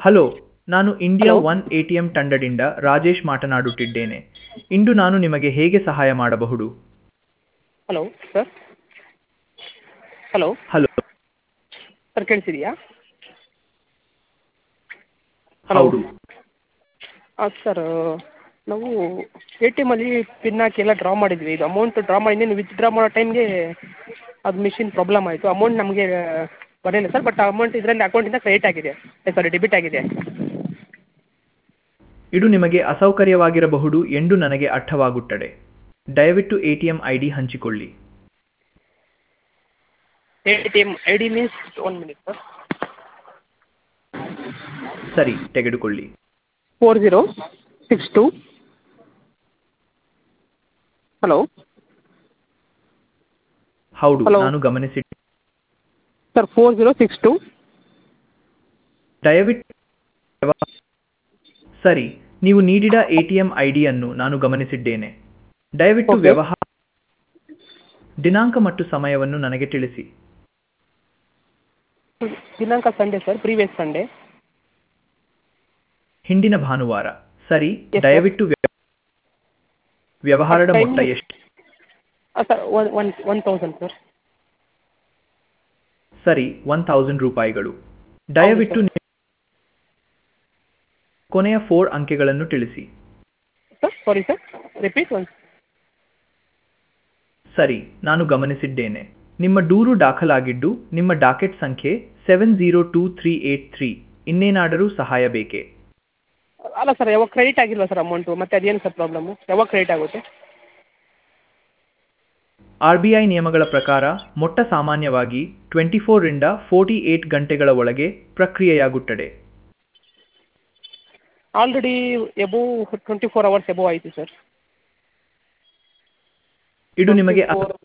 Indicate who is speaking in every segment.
Speaker 1: Hello ನಾನು India
Speaker 2: Hello.
Speaker 1: One A T M ತಂಡದಿಂದ ರಾಜೇಶ್ ಮಾತನಾಡುತ್ತಿದ್ದೇನೆ ಇಂದು ನಾನು ನಿಮಗೆ ಹೇಗೆ ಸಹಾಯ ಮಾಡಬಹುದು
Speaker 2: hello sir hello
Speaker 1: hello
Speaker 2: sir ಕೇಳಿಸಿದೆಯಾ
Speaker 1: ಹೌದು
Speaker 2: ಹಾಂ ಸರ್ ನಾವು ಎ ಟಿ ಎಮಲ್ಲಿ ಪಿನ್ ಹಾಕಿ ಎಲ್ಲ ಡ್ರಾ ಮಾಡಿದ್ವಿ ಇದು ಅಮೌಂಟ್ ಡ್ರಾ ಮಾಡಿ ವಿತ್ಡ್ರಾ ಮಾಡೋ ಟೈಮ್ಗೆ ಅದು ಮಿಷಿನ್ ಪ್ರಾಬ್ಲಮ್ ಆಯಿತು ಅಮೌಂಟ್ ನಮಗೆ ಬರಲಿಲ್ಲ ಸರ್ ಬಟ್ ಅಮೌಂಟ್ ಇದರಲ್ಲಿ ಅಕೌಂಟಿಂದ ಕ್ರೆಡಿಟ್ ಆಗಿದೆ ಸಾರಿ ಡೆಬಿಟ್ ಆಗಿದೆ
Speaker 1: ಇದು ನಿಮಗೆ ಅಸೌಕರ್ಯವಾಗಿರಬಹುದು ಎಂದು ನನಗೆ ಅರ್ಥವಾಗುತ್ತದೆ ದಯವಿಟ್ಟು A T M I D ಹಂಚಿಕೊಳ್ಳಿ
Speaker 2: A T M I D means one minute sir
Speaker 1: ಸರಿ ತೆಗೆದುಕೊಳ್ಳಿ
Speaker 2: four zero six two hello
Speaker 1: ಹೌದು
Speaker 2: Hello.
Speaker 1: ನಾನು ಗಮನಿಸಿ
Speaker 2: sir four zero six two
Speaker 1: ದಯವಿಟ್ಟು ಸರಿ ನೀವು ನೀಡಿದ ಎ ಟಿ ಎಂ ಐ ಡಿಯನ್ನು ನಾನು ಗಮನಿಸಿದ್ದೇನೆ ದಯವಿಟ್ಟು
Speaker 2: Okay.
Speaker 1: ವ್ಯವಹಾರ ದಿನಾಂಕ ಮತ್ತು ಸಮಯವನ್ನು ನನಗೆ ತಿಳಿಸಿ
Speaker 2: ದಿನಾಂಕ ಸಂಡೇ ಸರ್ ಪ್ರೀವಿಯಸ್ ಸಂಡೇ
Speaker 1: ಹಿಂದಿನ ಭಾನುವಾರ ಸರಿ
Speaker 2: Yes, sir.
Speaker 1: ದಯವಿಟ್ಟು ವ್ಯ- ವ್ಯವಹಾರದ
Speaker 2: Time-
Speaker 1: ಮೊತ್ತ ಎಷ್ಟು
Speaker 2: sir one one one thousand sir
Speaker 1: ಸರಿ ಒನ್ ಥೌಸಂಡ್ ರೂಪಾಯಿಗಳು ದಯವಿಟ್ಟು
Speaker 2: sir.
Speaker 1: ನಿಮ್ಮ ಕೊನೆಯ ಫೋರ್ ಅಂಕೆಗಳನ್ನು ತಿಳಿಸಿ
Speaker 2: sir sorry sir repeat one
Speaker 1: ಸರಿ ನಾನು ಗಮನಿಸಿದ್ದೇನೆ ನಿಮ್ಮ ದೂರು ದಾಖಲಾಗಿದ್ದು ನಿಮ್ಮ ಡಾಕೆಟ್ ಸಂಖ್ಯೆ seven zero two three eight three ಇನ್ನೇನಾದರೂ ಸಹಾಯ ಬೇಕೇ
Speaker 2: ಅಲ್ಲ ಸರ್ ಯಾವಾಗ ಕ್ರೆಡಿಟ್ ಆಗಿಲ್ವಾ ಸರ್ ಅಮೌಂಟು ಮತ್ತೆ ಅದೇನು ಸರ್ ಪ್ರಾಬ್ಲಮ್ಮು ಯಾವಾಗ ಕ್ರೆಡಿಟ್ ಆಗುತ್ತೆ
Speaker 1: ಆರ್ ಬಿ ಐ ನಿಯಮಗಳ ಪ್ರಕಾರ ಮೊಟ್ಟ ಸಾಮಾನ್ಯವಾಗಿ ಟ್ವೆಂಟಿ ಫೋರಿಂದ ಫೋರ್ಟಿ ಏಟ್ ಗಂಟೆಗಳ ಒಳಗೆ ಪ್ರಕ್ರಿಯೆಯಾಗುತ್ತದೆ
Speaker 2: already above twenty four hours above ಆಯಿತು ಸರ್
Speaker 1: ಇದು ನಿಮಗೆ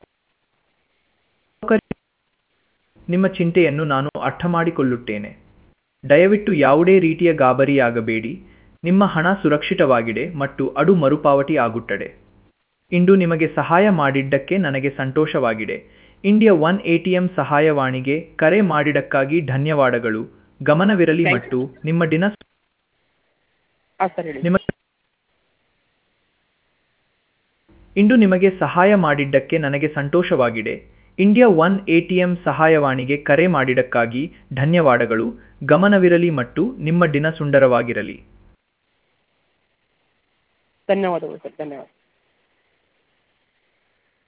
Speaker 1: ನಿಮ್ಮ ಚಿಂತೆಯನ್ನು ನಾನು ಅರ್ಥ ಮಾಡಿಕೊಳ್ಳುತ್ತೇನೆ ದಯವಿಟ್ಟು ಯಾವುದೇ ರೀತಿಯ ಗಾಬರಿಯಾಗಬೇಡಿ ನಿಮ್ಮ ಹಣ ಸುರಕ್ಷಿತವಾಗಿದೆ ಮತ್ತು ಅದು ಮರುಪಾವತಿ ಆಗುತ್ತದೆ ಇಂದು ನಿಮಗೆ ಸಹಾಯ ಮಾಡಿದ್ದಕ್ಕೆ ನನಗೆ ಸಂತೋಷವಾಗಿದೆ India one A T M ಸಹಾಯವಾಣಿಗೆ ಕರೆ ಮಾಡಿದ್ದಕ್ಕಾಗಿ ಧನ್ಯವಾದಗಳು ಗಮನವಿರಲಿ
Speaker 2: Thank you.
Speaker 1: ಮತ್ತು ನಿಮ್ಮ ದಿನ
Speaker 2: ಹಾಂ ಸರ್ ಹೇಳಿ
Speaker 1: ನಿಮ್ಮ ಇಂದು ನಿಮಗೆ ಸಹಾಯ ಮಾಡಿದ್ದಕ್ಕೆ ನನಗೆ ಸಂತೋಷವಾಗಿದೆ India one A T M ಸಹಾಯವಾಣಿಗೆ ಕರೆ ಮಾಡಿದ್ದಕ್ಕಾಗಿ ಧನ್ಯವಾದಗಳು ಗಮನವಿರಲಿ ಮತ್ತು ನಿಮ್ಮ ದಿನ ಸುಂದರವಾಗಿರಲಿ
Speaker 2: ಧನ್ಯವಾದಗಳು ಸರ್ ಧನ್ಯವಾದ